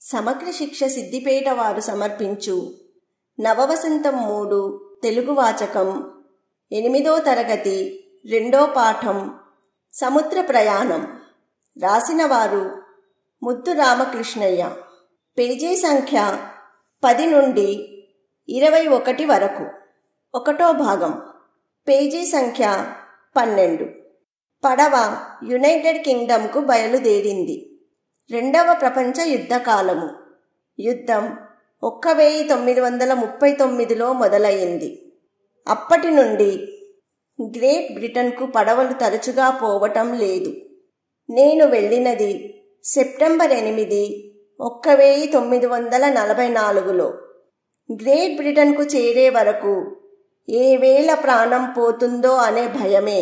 సమగ్ర శిక్ష సిద్దిపేట వారు సమర్పించు నవవసంతం మూడు తెలుగు వాచకం ఎనిమిదో తరగతి రెండో పాఠం సముద్ర ప్రయాణం రాసిన వారు ముద్దు రామకృష్ణయ్య పేజీ సంఖ్య పది నుండి ఇరవై ఒకటి వరకు ఒకటో భాగం పేజీ సంఖ్య పన్నెండు పడవ యునైటెడ్ కింగ్డమ్కు బయలుదేరింది రెండవ ప్రపంచ యుద్ధకాలము యుద్ధం ఒక్క వెయ్యి తొమ్మిది వందల ముప్పై తొమ్మిదిలో మొదలయ్యింది అప్పటి నుండి గ్రేట్ బ్రిటన్కు పడవలు తరచుగా పోవటం లేదు నేను వెళ్ళినది సెప్టెంబర్ ఎనిమిది ఒక్క వెయ్యి తొమ్మిది వందల నలభై నాలుగులో గ్రేట్ బ్రిటన్కు చేరే వరకు ఏ వేళ ప్రాణం పోతుందో అనే భయమే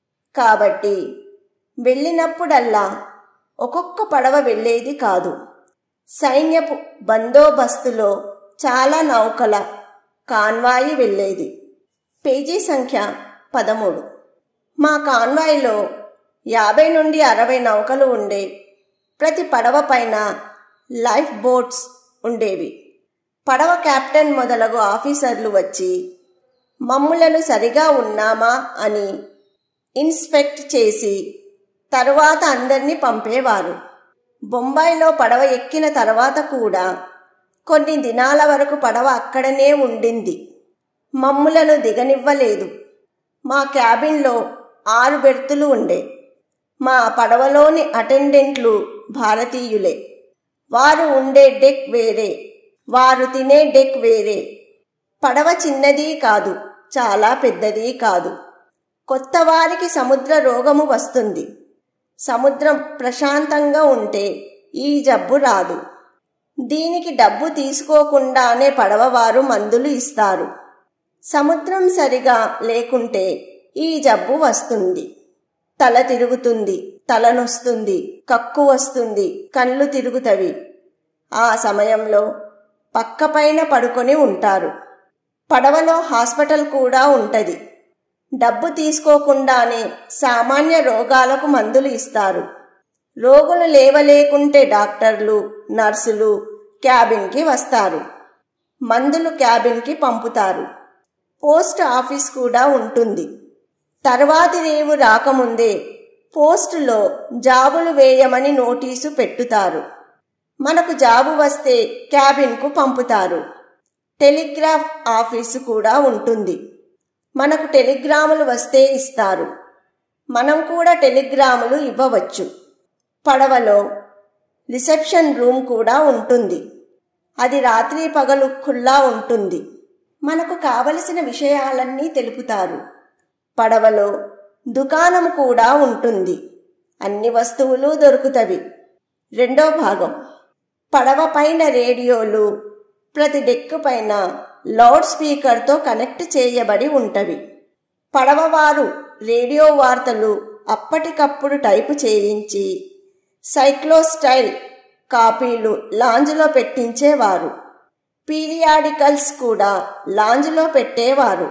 కాబట్టి వెళ్ళినప్పుడల్లా ఒక్కొక్క పడవ వెళ్ళేది కాదు సైన్యపు బందోబస్తులో చాలా నౌకల కాన్వాయి వెళ్ళేది పేజీ సంఖ్య పదమూడు మా కాన్వాయిలో యాభై నుండి అరవై నౌకలు ఉండే ప్రతి పడవ పైన లైఫ్ బోట్స్ ఉండేవి పడవ కెప్టెన్ మొదలగు ఆఫీసర్లు వచ్చి మమ్ములను సరిగా ఉన్నామా అని ఇన్స్పెక్ట్ చేసి తరువాత అందరినీ పంపేవారు బొంబాయిలో పడవ ఎక్కిన తర్వాత కూడా కొన్ని దినాల వరకు పడవ అక్కడనే ఉండింది మమ్ములను దిగనివ్వలేదు మా క్యాబిన్లో ఆరు బెర్తులు ఉండే మా పడవలోని అటెండెంట్లు భారతీయులే వారు ఉండే డెక్ వేరే వారు తినే డెక్ వేరే పడవ చిన్నది కాదు చాలా పెద్దది కాదు కొత్త వారికి సముద్ర రోగము వస్తుంది సముద్రం ప్రశాంతంగా ఉంటే ఈ జబ్బు రాదు దీనికి డబ్బు తీసుకోకుండానే పడవవారు మందులు ఇస్తారు సముద్రం సరిగా లేకుంటే ఈ జబ్బు వస్తుంది తల తిరుగుతుంది తలనొస్తుంది కక్కు వస్తుంది కళ్ళు తిరుగుతవి ఆ సమయంలో పక్కపైన పడుకొని ఉంటారు పడవలో హాస్పిటల్ కూడా ఉంటది డబ్బు తీసుకోకుండానే సామాన్య రోగాలకు మందులు ఇస్తారు రోగులు లేవలేకుంటే డాక్టర్లు నర్సులు క్యాబిన్కి వస్తారు మందులు క్యాబిన్కి పంపుతారు పోస్ట్ ఆఫీస్ కూడా ఉంటుంది తర్వాతి రేవు రాకముందే పోస్టులో జాబులు వేయమని నోటీసు పెట్టుతారు మనకు జాబు వస్తే క్యాబిన్కు పంపుతారు టెలిగ్రాఫ్ ఆఫీసు కూడా ఉంటుంది మనకు టెలిగ్రాములు వస్తే ఇస్తారు మనం కూడా టెలిగ్రాములు ఇవ్వవచ్చు పడవలో రిసెప్షన్ రూమ్ కూడా ఉంటుంది అది రాత్రి పగలు ఖుల్లా ఉంటుంది మనకు కావలసిన విషయాలన్నీ తెలుపుతారు పడవలో దుకాణం కూడా ఉంటుంది అన్ని వస్తువులు దొరుకుతవి రెండో భాగం పడవ పైన రేడియోలు ప్రతి డెక్కు పైన లౌడ్ స్పీకర్తో కనెక్ట్ చేయబడి ఉంటవి పడవవారు రేడియో వార్తలు అప్పటికప్పుడు టైపు చేయించి సైక్లోస్టైల్ కాపీలు లాంజ్లో పెట్టించేవారు పీరియాడికల్స్ కూడా లాంజ్లో పెట్టేవారు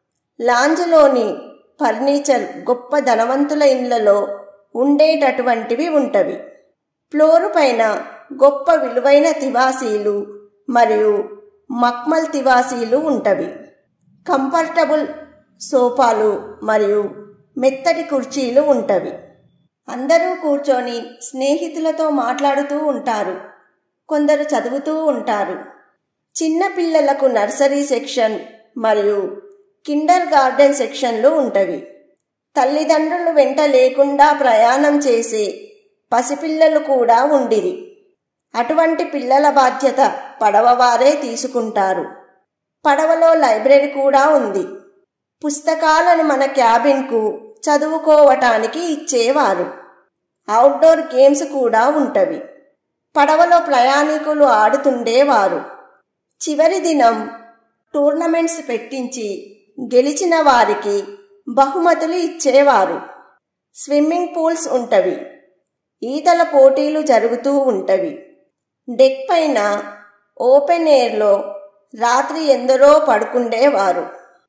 లాంజ్లోని ఫర్నిచర్ గొప్ప ధనవంతుల ఇళ్లలో ఉండేటటువంటివి ఉంటవి ఫ్లోరు పైన గొప్ప విలువైన తివాసీలు మరియు మక్మల్ తివాసీలు ఉంటవి కంఫర్టబుల్ సోఫాలు మరియు మెత్తటి కుర్చీలు ఉంటవి అందరూ కూర్చొని స్నేహితులతో మాట్లాడుతూ ఉంటారు కొందరు చదువుతూ ఉంటారు చిన్న పిల్లలకు నర్సరీ సెక్షన్ మరియు కిండర్ గార్డెన్ సెక్షన్లు ఉంటవి తల్లిదండ్రులు వెంట లేకుండా ప్రయాణం చేసే పసిపిల్లలు కూడా ఉండిరి అటువంటి పిల్లల బాధ్యత పడవవారే తీసుకుంటారు పడవలో లైబ్రరీ కూడా ఉంది పుస్తకాలను మన క్యాబిన్కు చదువుకోవటానికి ఇచ్చేవారు అవుట్డోర్ గేమ్స్ కూడా ఉంటవి పడవలో ప్రయాణికులు ఆడుతుండేవారు చివరి దినం టోర్నమెంట్స్ పెట్టించి గెలిచిన వారికి బహుమతులు ఇచ్చేవారు స్విమ్మింగ్ పూల్స్ ఉంటవి ఈతల పోటీలు జరుగుతూ ఉంటవి డెక్ పైన ఓపెన్ ఎయిర్లో రాత్రి ఎందరో పడుకుండేవారు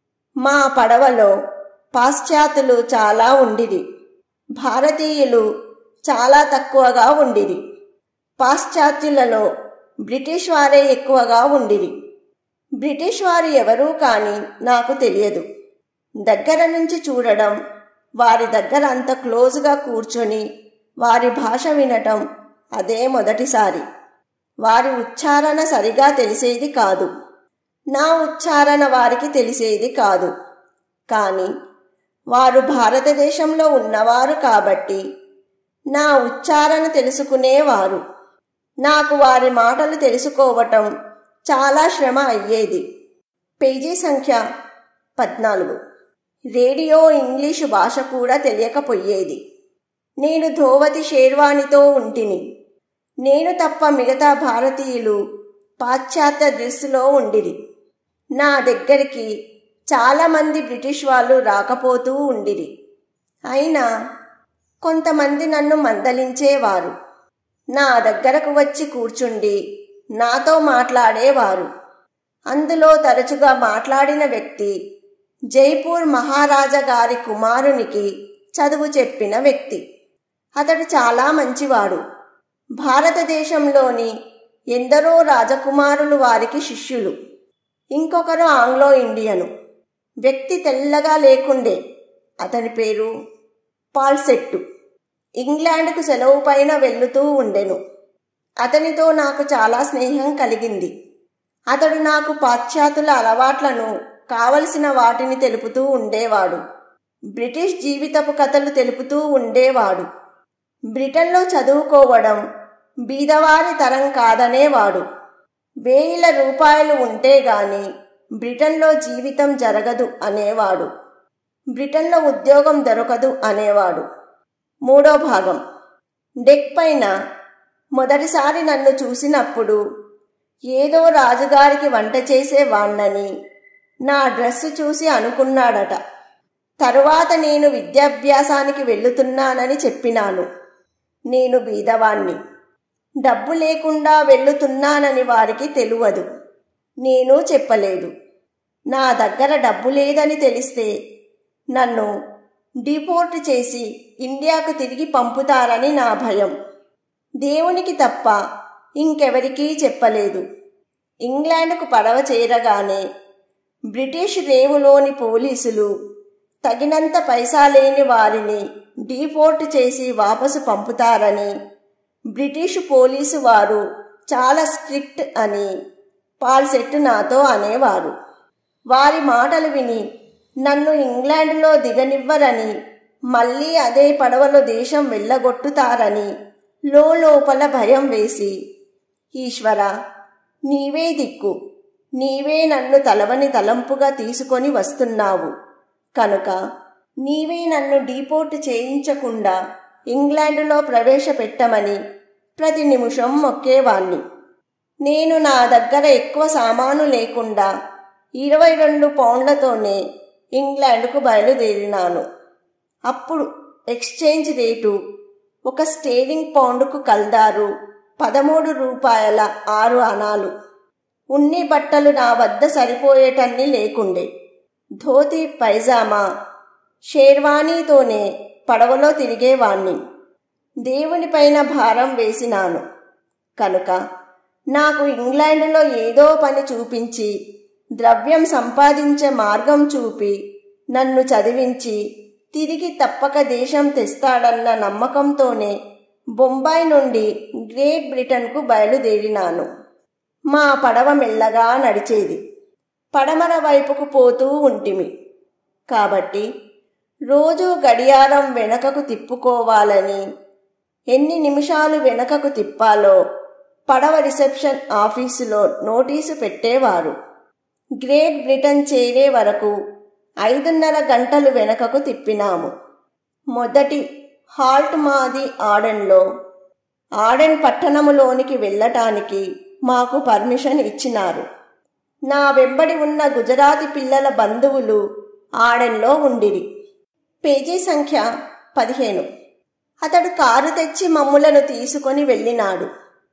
మా పడవలో పాశ్చాత్యులు చాలా ఉండిరి భారతీయులు చాలా తక్కువగా ఉండిరి పాశ్చాత్యులలో బ్రిటిష్ వారే ఎక్కువగా ఉండిరి బ్రిటిష్ వారు ఎవరూ కానీ నాకు తెలియదు దగ్గర నుంచి చూడడం వారి దగ్గర అంత క్లోజ్గా కూర్చొని వారి భాష వినటం అదే మొదటిసారి వారి ఉచ్చారణ సరిగా తెలిసేది కాదు నా ఉచ్చారణ వారికి తెలిసేది కాదు కానీ వారు భారతదేశంలో ఉన్నవారు కాబట్టి నా ఉచ్చారణ తెలుసుకునేవారు నాకు వారి మాటలు తెలుసుకోవటం చాలా శ్రమ అయ్యేది పేజీ సంఖ్య పద్నాలుగు రేడియో ఇంగ్లీషు భాష కూడా తెలియకపోయేది నేను ధోవతి షేర్వాణితో ఉంటిని నేను తప్ప మిగతా భారతీయులు పాశ్చాత్య డ్రెస్సులో ఉండిరి నా దగ్గరికి చాలామంది బ్రిటిష్ వాళ్ళు రాకపోతూ ఉండిరి అయినా కొంతమంది నన్ను మందలించేవారు నా దగ్గరకు వచ్చి కూర్చుండి నాతో మాట్లాడేవారు అందులో తరచుగా మాట్లాడిన వ్యక్తి జైపూర్ మహారాజా గారి కుమారునికి చదువు చెప్పిన వ్యక్తి అతడు చాలా మంచివాడు భారతదేశంలోని ఎందరో రాజకుమారులు వారికి శిష్యులు ఇంకొకరు ఆంగ్లో ఇండియను వ్యక్తి తెల్లగా లేకుండే అతని పేరు పాల్సెట్టు ఇంగ్లాండ్కు సెలవు పైన వెళ్లుతూ ఉండెను అతనితో నాకు చాలా స్నేహం కలిగింది అతడు నాకు పాశ్చాత్యుల అలవాట్లను కావలసిన వాటిని తెలుపుతూ ఉండేవాడు బ్రిటిష్ జీవితపు కథలు తెలుపుతూ ఉండేవాడు బ్రిటన్లో చదువుకోవడం బీదవారి తరం కాదనేవాడు వేల రూపాయలు ఉంటే గాని బ్రిటన్లో జీవితం జరగదు అనేవాడు బ్రిటన్లో ఉద్యోగం దొరకదు అనేవాడు మూడో భాగం డెక్ పైన మొదటిసారి నన్ను చూసినప్పుడు ఏదో రాజుగారికి వంట చేసే వాణ్ణని నా డ్రెస్సు చూసి అనుకున్నాడట తరువాత నేను విద్యాభ్యాసానికి వెళ్తున్నానని చెప్పినాను నేను బీదవాణ్ణి డబ్బు లేకుండా వెళ్తున్నానని వారికి తెలియదు నేను చెప్పలేదు నా దగ్గర డబ్బు లేదని తెలిస్తే నన్ను డిపోర్ట్ చేసి ఇండియాకు తిరిగి పంపుతారని నా భయం దేవునికి తప్ప ఇంకెవరికీ చెప్పలేదు ఇంగ్లాండ్కు పడవ చేరగానే బ్రిటిష్ రేవులోని పోలీసులు తగినంత పైసా లేని వారిని డీపోర్ట్ చేసి వాపసు పంపుతారని బ్రిటిష్ పోలీసు వారు చాలా స్ట్రిక్ట్ అని పాల్సెట్ నాతో అనేవారు వారి మాటలు విని నన్ను ఇంగ్లాండ్లో దిగనివ్వరని మళ్ళీ అదే పడవలో దేశం వెళ్ళగొట్టుతారని లోపల భయం వేసి ఈశ్వర నీవే దిక్కు నీవే నన్ను తలవని తలంపుగా తీసుకొని వస్తున్నావు కనుక నీవే నన్ను డీపోర్ట్ చేయించకుండా ఇంగ్లాండులో ప్రవేశపెట్టమని ప్రతి నిమిషం మొక్కేవాణ్ణి నేను నా దగ్గర ఎక్కువ సామాను లేకుండా ఇరవై రెండు పౌండ్లతోనే ఇంగ్లాండ్కు బయలుదేరినాను అప్పుడు ఎక్స్చేంజ్ రేటు ఒక స్టేలింగ్ పౌండ్కు కల్దారు పదమూడు రూపాయల ఆరు అనాలు ఉన్ని బట్టలు నా వద్ద సరిపోయేటన్ని లేకుండే ధోతి పైజామా షేర్వానీతోనే పడవలో తిరిగేవాణ్ణి దేవునిపైన భారం వేసినాను కనుక నాకు ఇంగ్లాండ్లో ఏదో పని చూపించి ద్రవ్యం సంపాదించే మార్గం చూపి నన్ను చదివించి తిరిగి తప్పక దేశం తెస్తాడన్న నమ్మకంతోనే బొంబాయి నుండి గ్రేట్ బ్రిటన్కు బయలుదేరినాను మా పడవ మెల్లగా నడిచేది పడమర వైపుకు పోతూ ఉంటిమి కాబట్టి రోజు గడియారం వెనకకు తిప్పుకోవాలని ఎన్ని నిమిషాలు వెనకకు తిప్పాలో పడవ రిసెప్షన్ ఆఫీసులో నోటీసు పెట్టేవారు గ్రేట్ బ్రిటన్ చేరే వరకు ఐదున్నర గంటలు వెనకకు తిప్పినాము మొదటి హాల్ట్ మాది ఆడెన్లో ఆడెన్ పట్టణములోనికి వెళ్ళటానికి మాకు పర్మిషన్ ఇచ్చినారు నా వెంబడి ఉన్న గుజరాతీ పిల్లల బంధువులు ఆడెన్లో ఉండిరి పేజీ సంఖ్య పదిహేను అతడు కారు తెచ్చి మమ్ములను తీసుకొని వెళ్ళినాడు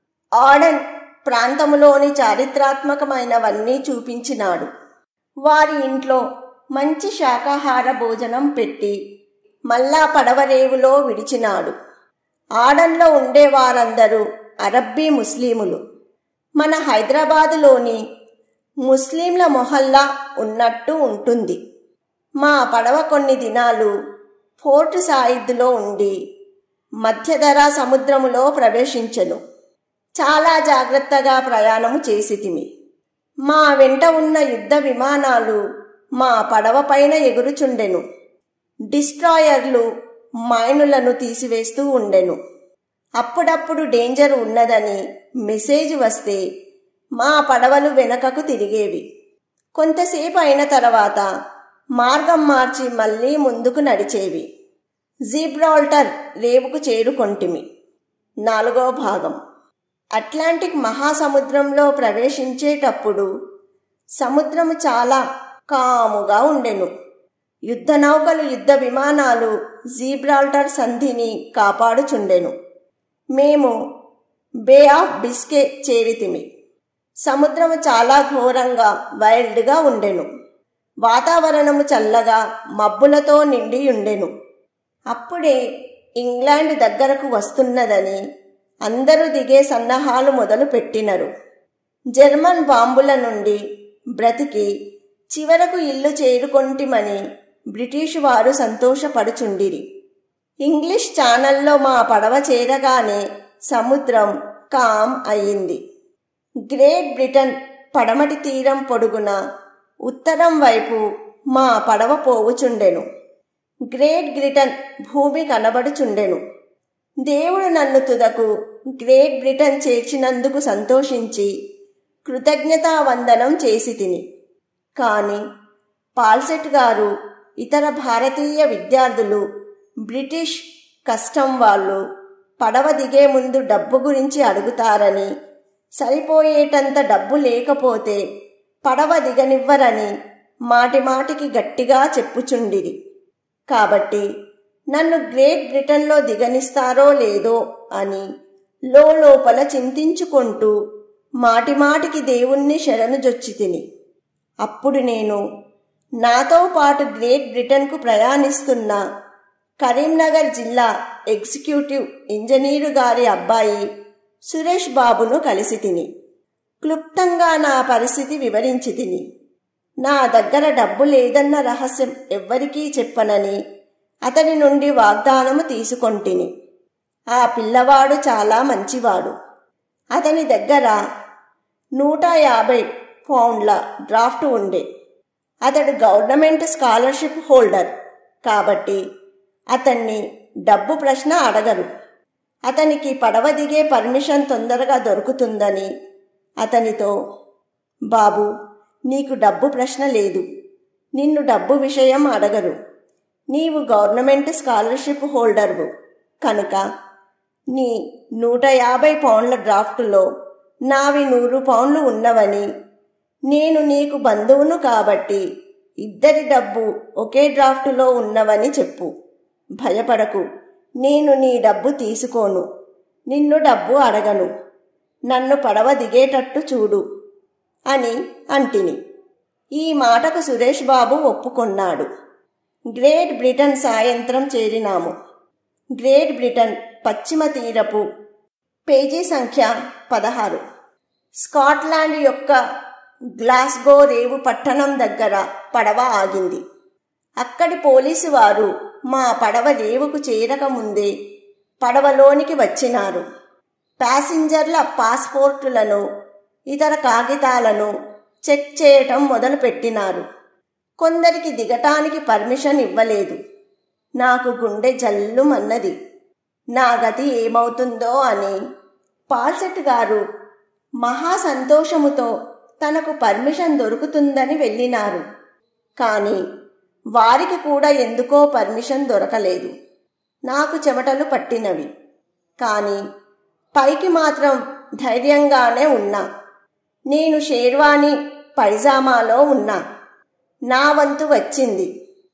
ఆడెన్ ప్రాంతములోని చారిత్రాత్మకమైనవన్నీ చూపించినాడు వారి ఇంట్లో మంచి శాకాహార భోజనం పెట్టి మళ్ళా పడవరేవులో విడిచినాడు ఆడంలో ఉండేవారందరూ అరబ్బీ ముస్లిములు మన హైదరాబాదులోని ముస్లింల మొహల్లా ఉన్నట్టు ఉంటుంది మా పడవ కొన్ని దినాలు ఫోర్ట్ సాయిద్లో ఉండి మధ్యధరా సముద్రములో ప్రవేశించెను చాలా జాగ్రత్తగా ప్రయాణము చేసితిమి మా వెంట ఉన్న యుద్ధ విమానాలు మా పడవ పైన ఎగురుచుండెను డిస్ట్రాయర్లు మైనులను తీసివేస్తూ ఉండెను అప్పుడప్పుడు డేంజర్ ఉన్నదని మెసేజ్ వస్తే మా పడవలు వెనకకు తిరిగేవి కొంతసేపు అయిన తర్వాత మార్గం మార్చి మళ్ళీ ముందుకు నడిచేవి జీబ్రాల్టర్ రేవుకు చేరుకొంటిమి నాలుగో భాగం అట్లాంటిక్ మహాసముద్రంలో ప్రవేశించేటప్పుడు సముద్రము చాలా కాముగా ఉండెను యుద్ధ నౌకలు యుద్ధ విమానాలు జీబ్రాల్టర్ సంధిని కాపాడుచుండెను మేము బే ఆఫ్ బిస్కే చేరితిమి సముద్రము చాలా ఘోరంగా వైల్డ్గా ఉండెను వాతావరణము చల్లగా మబ్బులతో నిండి ఉండెను అప్పుడే ఇంగ్లాండ్ దగ్గరకు వస్తున్నదని అందరూ దిగే సన్నాహాలు మొదలు పెట్టినరు జర్మన్ బాంబుల నుండి బ్రతికి చివరకు ఇల్లు చేరుకొంటిమని బ్రిటిష్ వారు సంతోషపడుచుండిరి ఇంగ్లీష్ ఛానల్లో మా పడవ చేరగానే సముద్రం కామ్ అయింది గ్రేట్ బ్రిటన్ పడమటి తీరం పొడుగున ఉత్తరం వైపు మా పడవ పోవుచుండెను గ్రేట్ బ్రిటన్ భూమి కనబడుచుండెను దేవుడు నన్ను తుదకు గ్రేట్ బ్రిటన్ చేర్చినందుకు సంతోషించి కృతజ్ఞతావందనం చేసి తిని కాని పాల్సెట్ గారు ఇతర భారతీయ విద్యార్థులు బ్రిటిష్ కస్టం వాళ్ళు పడవ దిగే ముందు డబ్బు గురించి అడుగుతారని సరిపోయేటంత డబ్బు లేకపోతే పడవ దిగనివ్వరని మాటిమాటికి గట్టిగా చెప్పుచుండిరి కాబట్టి నన్ను గ్రేట్ బ్రిటన్లో దిగనిస్తారో లేదో అని లోపల చింతించుకుంటూ మాటిమాటికి దేవుణ్ణి శరణుజొచ్చి తిని అప్పుడు నేను నాతో పాటు గ్రేట్ బ్రిటన్కు ప్రయాణిస్తున్న కరీంనగర్ జిల్లా ఎగ్జిక్యూటివ్ ఇంజనీరు గారి అబ్బాయి సురేష్ బాబును కలిసి తిని క్లుప్తంగా నా పరిస్థితి వివరించి తిని నా దగ్గర డబ్బు లేదన్న రహస్యం ఎవ్వరికీ చెప్పనని అతని నుండి వాగ్దానము తీసుకొంటిని ఆ పిల్లవాడు చాలా మంచివాడు అతని దగ్గర నూట యాభై పౌండ్ల డ్రాఫ్ట్ ఉండే అతడు గవర్నమెంట్ స్కాలర్షిప్ హోల్డర్ కాబట్టి అతన్ని డబ్బు ప్రశ్న అడగరు అతనికి పడవ దిగే పర్మిషన్ తొందరగా దొరుకుతుందని అతనితో బాబు నీకు డబ్బు ప్రశ్న లేదు నిన్ను డబ్బు విషయం అడగరు నీవు గవర్నమెంట్ స్కాలర్షిప్ హోల్డర్వు కనుక నీ నూట యాభై పౌండ్ల డ్రాఫ్టులో నావి నూరు పౌండ్లు ఉన్నవని నేను నీకు బంధువును కాబట్టి ఇద్దరి డబ్బు ఒకే డ్రాఫ్టులో ఉన్నవని చెప్పు భయపడకు నేను నీ డబ్బు తీసుకోను నిన్ను డబ్బు అడగను నన్ను పడవ దిగేటట్టు చూడు అని అంటిని ఈ మాటకు సురేష్ బాబు ఒప్పుకొన్నాడు గ్రేట్ బ్రిటన్ సాయంత్రం చేరినాము గ్రేట్ బ్రిటన్ పశ్చిమ తీరపు పేజీ సంఖ్య పదహారు స్కాట్లాండ్ యొక్క గ్లాస్గో రేవు పట్టణం దగ్గర పడవ ఆగింది అక్కడి పోలీసు వారు మా పడవ రేవుకు చేరకముందే పడవలోనికి వచ్చినారు ప్యాసింజర్ల పాస్పోర్టులను ఇతర కాగితాలను చెక్ చేయటం మొదలుపెట్టినారు కొందరికి దిగటానికి పర్మిషన్ ఇవ్వలేదు నాకు గుండె జల్లుమన్నది నా గతి ఏమవుతుందో అని పాల్సెట్ గారు మహా సంతోషముతో తనకు పర్మిషన్ దొరుకుతుందని వెళ్ళినారు కానీ వారికి కూడా ఎందుకో పర్మిషన్ దొరకలేదు నాకు చెమటలు పట్టినవి కానీ పైకి మాత్రం ధైర్యంగానే ఉన్నా నేను షేర్వాణి పైజామాలో ఉన్నా నా వంతు వచ్చింది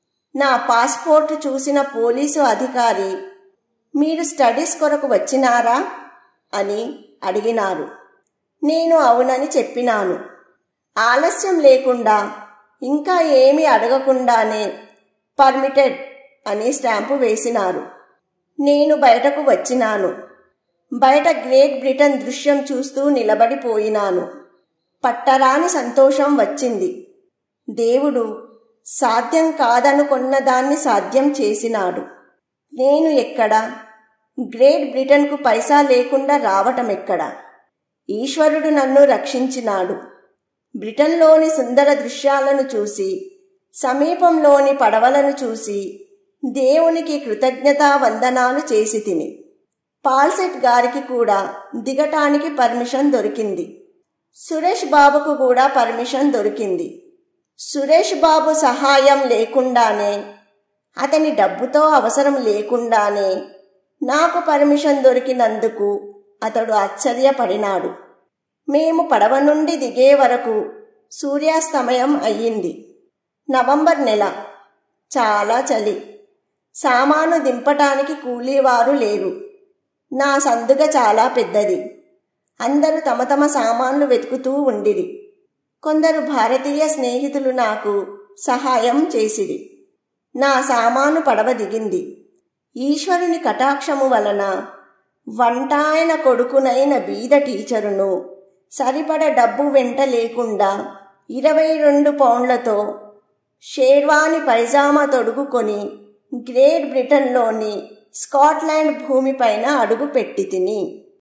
నా పాస్పోర్ట్ చూసిన పోలీసు అధికారి మీరు స్టడీస్ కొరకు వచ్చినారా అని అడిగినారు నేను అవునని చెప్పినాను ఆలస్యం లేకుండా ఇంకా ఏమీ అడగకుండానే పర్మిటెడ్ అని స్టాంపు వేసినారు నేను బయటకు వచ్చినాను బయట గ్రేట్ బ్రిటన్ దృశ్యం చూస్తూ నిలబడిపోయినాను పట్టరాని సంతోషం వచ్చింది దేవుడు సాధ్యం కాదనుకున్న దాన్ని సాధ్యం చేసినాడు నేను ఎక్కడ గ్రేట్ బ్రిటన్కు పైసా లేకుండా రావటం ఎక్కడ ఈశ్వరుడు నన్ను రక్షించినాడు బ్రిటన్లోని సుందర దృశ్యాలను చూసి సమీపంలోని పడవలను చూసి దేవునికి కృతజ్ఞతా వందనాలు చేసి తిని పాల్సెట్ గారికి కూడా దిగటానికి పర్మిషన్ దొరికింది సురేష్ బాబుకు కూడా పర్మిషన్ దొరికింది సురేష్ బాబు సహాయం లేకుండానే అతని డబ్బుతో అవసరం లేకుండానే నాకు పర్మిషన్ దొరికినందుకు అతడు ఆశ్చర్యపడినాడు మేము పడవ నుండి దిగే వరకు సూర్యాస్తమయం అయ్యింది నవంబర్ నెల చాలా చలి సామాను దింపటానికి కూలీవారు లేరు నా సందుగ చాలా పెద్దది అందరూ తమ తమ సామాన్లు వెతుకుతూ ఉండిరి కొందరు భారతీయ స్నేహితులు నాకు సహాయం చేసిరి నా సామాను పడవ దిగింది ఈశ్వరుని కటాక్షము వలన వంటాయన కొడుకునైన బీద టీచరును సరిపడ డబ్బు వెంట లేకుండా ఇరవై రెండు పౌండ్లతో షేర్వాని పైజామా తొడుగుకొని గ్రేట్ బ్రిటన్లోని స్కాట్లాండ్ భూమిపైన అడుగు పెట్టి తిని